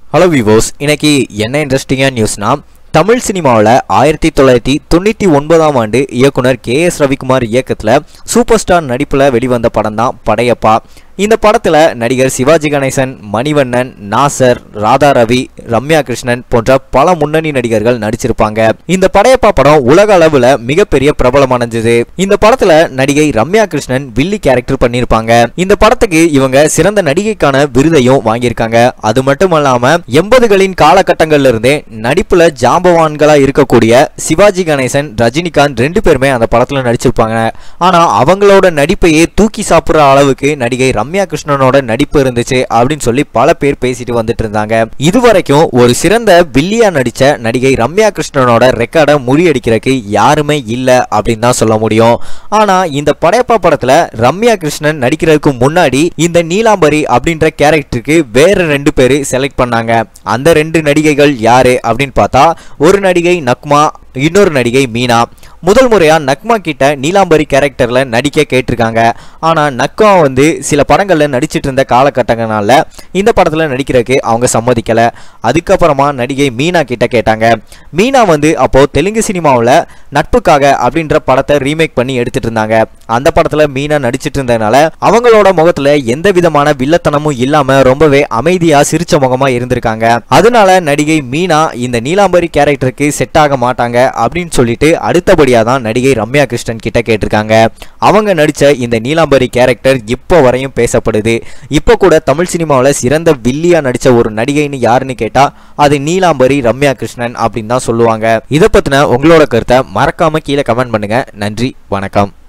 hello விவோஸ் இன்னைக்கு என்ன இன்ட்ரெஸ்டிங்கான நியூஸ்னா தமிழ் சினிமாவில் ஆயிரத்தி தொள்ளாயிரத்தி தொண்ணூற்றி ஒன்பதாம் ஆண்டு இயக்குனர் கே எஸ் ரவிக்குமார் இயக்கத்தில் சூப்பர் ஸ்டார் நடிப்பில் வெளிவந்த படம் தான் படையப்பா இந்த படத்தில் நடிகர் சிவாஜி கணேசன் மணிவண்ணன் நாசர் ராதா ரவி ரம்யா கிருஷ்ணன் போன்ற பல முன்னணி நடிகர்கள் நடிச்சிருப்பாங்க இந்த படையப்பா படம் உலக அளவில் மிகப்பெரிய பிரபலம் அடைஞ்சது இந்த படத்துல நடிகை ரம்யா கிருஷ்ணன் வில்லி கேரக்டர் பண்ணியிருப்பாங்க இந்த படத்துக்கு இவங்க சிறந்த நடிகைக்கான விருதையும் வாங்கியிருக்காங்க அது மட்டும் இல்லாம எண்பதுகளின் காலகட்டங்கள்ல இருந்தே நடிப்புல ஜாம்பவான்களா இருக்கக்கூடிய சிவாஜி கணேசன் ரஜினிகாந்த் ரெண்டு பேருமே அந்த படத்துல நடிச்சிருப்பாங்க ஆனா அவங்களோட நடிப்பையே தூக்கி சாப்பிடுற அளவுக்கு நடிகை ரம்யா கிருஷ்ணனோட நடிப்பு இருந்துச்சு அப்படின்னு சொல்லி பல பேர் பேசிட்டு வந்துட்டு இருந்தாங்க இதுவரைக்கும் ஒரு சிறந்த வில்லியா நடிச்ச நடிகை ரம்யா கிருஷ்ணனோட ரெக்கார்டை முறியடிக்கிறதுக்கு யாருமே இல்ல அப்படின்னு தான் சொல்ல முடியும் ஆனா இந்த படையப்பா படத்துல ரம்யா கிருஷ்ணன் நடிக்கிறதுக்கு முன்னாடி இந்த நீலாம்பரி அப்படின்ற கேரக்டருக்கு வேற ரெண்டு பேரு செலக்ட் பண்ணாங்க அந்த ரெண்டு நடிகைகள் யாரு அப்படின்னு பார்த்தா ஒரு நடிகை நக்மா இன்னொரு நடிகை மீனா முதல் முறையா நக்மா கிட்ட நீலாம்பரி கேரக்டர்ல நடிக்க கேட்டிருக்காங்க ஆனா நக்மா வந்து சில படங்கள்ல நடிச்சிட்டு இருந்த காலகட்டங்களால இந்த படத்துல நடிக்கிறதுக்கு அவங்க சம்மதிக்கல அதுக்கப்புறமா நடிகை மீனா கிட்ட கேட்டாங்க மீனா வந்து அப்போ தெலுங்கு சினிமாவில் நட்புக்காக அப்படின்ற படத்தை ரீமேக் பண்ணி எடுத்துட்டு இருந்தாங்க அந்த படத்துல மீனா நடிச்சிட்டு இருந்ததுனால அவங்களோட முகத்துல எந்த விதமான வில்லத்தனமும் இல்லாம ரொம்பவே அமைதியா சிரிச்ச முகமா இருந்திருக்காங்க அதனால நடிகை மீனா இந்த நீலாம்பரி கேரக்டருக்கு செட் ஆக மாட்டாங்க அப்படின்னு சொல்லிட்டு அடுத்தபடியா தான் நடிகை ரம்யா கிருஷ்ணன் கிட்ட கேட்டிருக்காங்க அவங்க நடிச்ச இந்த நீலாம்பரி கேரக்டர் இப்போ வரையும் பேசப்படுது இப்போ கூட தமிழ் சினிமாவில் சிறந்த வில்லியா நடிச்ச ஒரு நடிகைன்னு யாருன்னு கேட்டா அது நீலாம்பரி ரம்யா கிருஷ்ணன் அப்படின்னு தான் சொல்லுவாங்க இதை பத்தின உங்களோட கருத்தை மறக்காம கீழே கமெண்ட் பண்ணுங்க நன்றி வணக்கம்